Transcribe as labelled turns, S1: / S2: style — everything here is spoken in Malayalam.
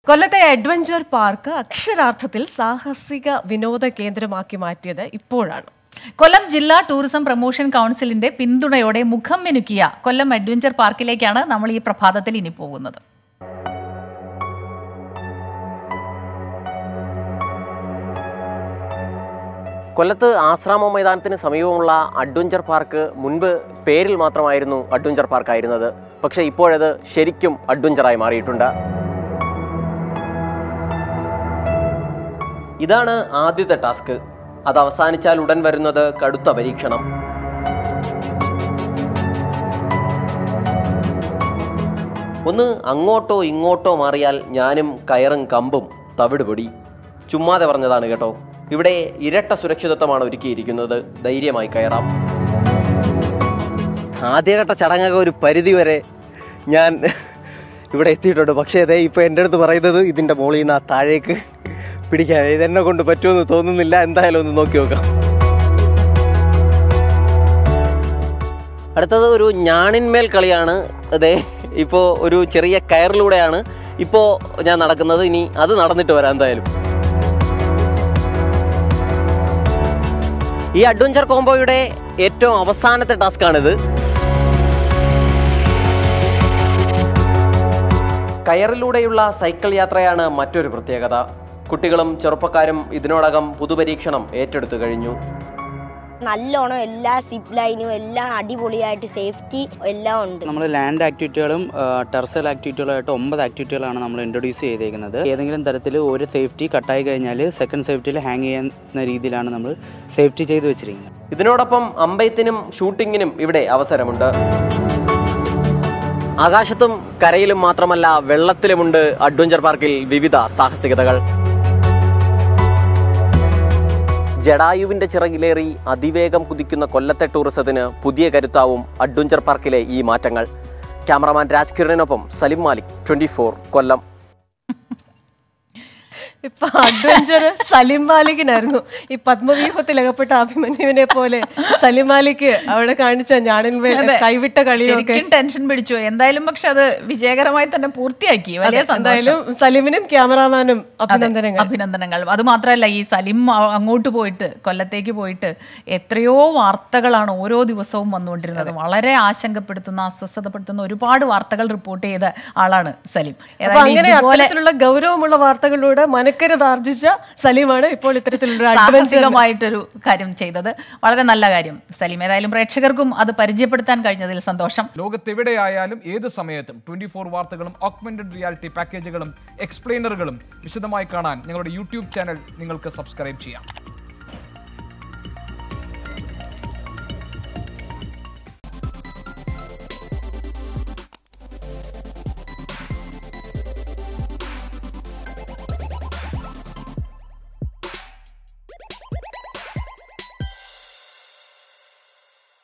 S1: കൊല്ലത്തെ അഡ്വഞ്ചർ പാർക്ക് അക്ഷരാർത്ഥത്തിൽ സാഹസിക വിനോദ കേന്ദ്രമാക്കി മാറ്റിയത് ഇപ്പോഴാണ്
S2: കൊല്ലം ജില്ലാ ടൂറിസം പ്രൊമോഷൻ കൗൺസിലിന്റെ പിന്തുണയോടെ മുഖം മിനുക്കിയ കൊല്ലം അഡ്വഞ്ചർ പാർക്കിലേക്കാണ് നമ്മൾ ഈ പ്രഭാതത്തിൽ ഇനി പോകുന്നത്
S3: കൊല്ലത്ത് ആശ്രാമ മൈതാനത്തിന് സമീപമുള്ള അഡ്വഞ്ചർ പാർക്ക് മുൻപ് പേരിൽ മാത്രമായിരുന്നു അഡ്വഞ്ചർ പാർക്ക് ആയിരുന്നത് പക്ഷേ ഇപ്പോഴത് ശരിക്കും അഡ്വഞ്ചറായി മാറിയിട്ടുണ്ട് ഇതാണ് ആദ്യത്തെ ടാസ്ക് അത് അവസാനിച്ചാൽ ഉടൻ വരുന്നത് കടുത്ത പരീക്ഷണം ഒന്ന് അങ്ങോട്ടോ ഇങ്ങോട്ടോ മാറിയാൽ ഞാനും കയറും കമ്പും തവിട് പൊടി ചുമ്മാതെ പറഞ്ഞതാണ് കേട്ടോ ഇവിടെ ഇരട്ട സുരക്ഷിതത്വമാണ് ഒരുക്കിയിരിക്കുന്നത് ധൈര്യമായി കയറാം ആദ്യഘട്ട ചടങ്ങൊക്കെ ഒരു പരിധി വരെ ഞാൻ ഇവിടെ എത്തിയിട്ടുണ്ട് പക്ഷേ അതെ ഇപ്പോൾ എൻ്റെ അടുത്ത് പറയുന്നത് ഇതിൻ്റെ മുകളിൽ നിന്ന് ആ താഴേക്ക് പിടിക്കാൻ ഇതെന്നെ കൊണ്ട് പറ്റുമെന്ന് തോന്നുന്നില്ല എന്തായാലും ഒന്ന് നോക്കി നോക്കാം അടുത്തത് ഒരു ഞാണിന്മേൽ കളിയാണ് അതെ ഇപ്പോൾ ഒരു ചെറിയ കയറിലൂടെയാണ് ഇപ്പോൾ ഞാൻ നടക്കുന്നത് ഇനി അത് നടന്നിട്ട് വരാം എന്തായാലും ഈ അഡ്വഞ്ചർ കോംബോയുടെ ഏറ്റവും അവസാനത്തെ ടാസ്ക്കാണിത് കയറിലൂടെയുള്ള സൈക്കിൾ യാത്രയാണ് മറ്റൊരു പ്രത്യേകത കുട്ടികളും ചെറുപ്പക്കാരും ഇതിനോടകം പുതുപരീക്ഷണം ഏറ്റെടുത്തു കഴിഞ്ഞു
S4: നല്ലോണം എല്ലാ സിപ്പ് ലൈനും എല്ലാം അടിപൊളിയായിട്ട് സേഫ്റ്റി എല്ലാം ഉണ്ട്
S5: നമ്മൾ ലാൻഡ് ആക്ടിവിറ്റികളും ടെറസൽ ആക്ടിവിറ്റികളുമായിട്ട് ഒമ്പത് ആക്ടിവിറ്റികളാണ് നമ്മൾ ഇൻട്രൊഡ്യൂസ് ചെയ്തേക്കുന്നത് ഏതെങ്കിലും തരത്തിൽ ഒരു സേഫ്റ്റി കട്ടായി കഴിഞ്ഞാൽ സെക്കൻഡ് സേഫ്റ്റിയിൽ ഹാങ് ചെയ്യുന്ന രീതിയിലാണ് നമ്മൾ സേഫ്റ്റി ചെയ്ത് വെച്ചിരിക്കുന്നത്
S3: ഇതിനോടൊപ്പം അമ്പയത്തിനും ഷൂട്ടിങ്ങിനും ഇവിടെ അവസരമുണ്ട് ആകാശത്തും കരയിലും മാത്രമല്ല വെള്ളത്തിലുമുണ്ട് അഡ്വഞ്ചർ പാർക്കിൽ വിവിധ സാഹസികതകൾ ജഡായുവിന്റെ ചിറകിലേറി അതിവേഗം കുതിക്കുന്ന കൊല്ലത്തെ ടൂറിസത്തിന് പുതിയ കരുത്താവും അഡ്വഞ്ചർ പാർക്കിലെ ഈ മാറ്റങ്ങൾ ക്യാമറമാൻ രാജ്കിരണിനൊപ്പം സലിം മാലിക് ട്വന്റി കൊല്ലം
S1: ഇപ്പൊ അഡ്വഞ്ചർ സലിം മാലിക്കിനായിരുന്നു ഈ പത്മവ്യൂഹത്തിൽ അകപ്പെട്ട അഭിമന്യുവിനെ പോലെ സലിം മാലിക് അവിടെ കാണിച്ച ഞാണിന്മേൽ
S2: അതെ.
S1: കൈവിട്ട കളിയൊക്കെ
S2: ശരിക്കും ടെൻഷൻ പിടിച്ചു എന്തായാലും പക്ഷെ അത് വിജയകരമായി തന്നെ പൂർത്തിയാക്കി വലിയ സന്തോഷം
S1: എന്തായാലും സലിമിനും ക്യാമറാമാനും അഭിനന്ദനങ്ങൾ
S2: അഭിനന്ദനങ്ങൾ അത് മാത്രമല്ല ഈ സലിം അ- അങ്ങോട്ട് പോയിട്ട് കൊല്ലത്തേക്ക് പോയിട്ട് എത്രയോ വാർത്തകളാണ് ഓരോ ദിവസവും വന്നുകൊണ്ടിരുന്നത് വളരെ ആശങ്കപ്പെടുത്തുന്ന അസ്വസ്ഥതപ്പെടുത്തുന്ന ഒരുപാട് വാർത്തകൾ റിപ്പോർട്ട് ചെയ്ത ആളാണ് സലിം
S1: അപ്പൊ
S2: ഏതായാലും
S1: അങ്ങനെ
S2: ഇതുപോലെ
S1: അത്തരത്തിലുള്ള ഗൗരവമുള്ള വാർത്തകളിലൂടെ മനക്കരുത് ആർജിച്ച സലീമാണ് ഇപ്പോൾ ഇത്തരത്തിലുള്ള അഡ്വഞ്ചർ
S2: സാഹസികമായിട്ടൊരു കാര്യം ചെയ്തത് വളരെ നല്ല കാര്യം സലിം ഏതായാലും പ്രേക്ഷകർക്കും അത് പരിചയപ്പെടുത്താൻ കഴിഞ്ഞതിൽ സന്തോഷം
S6: ലോകത്തെവിടെയായാലും ഏത് സമയത്തും ട്വന്റി ഫോർ വാർത്തകളും ഓഗ്മെന്റഡ് റിയാലിറ്റി പാക്കേജുകളും എക്സ്പ്ലെയിനറുകളും വിശദമായി കാണാൻ ഞങ്ങളുടെ യൂട്യൂബ് ചാനൽ നിങ്ങൾക്ക് സബ്സ്ക്രൈബ് ചെയ്യാം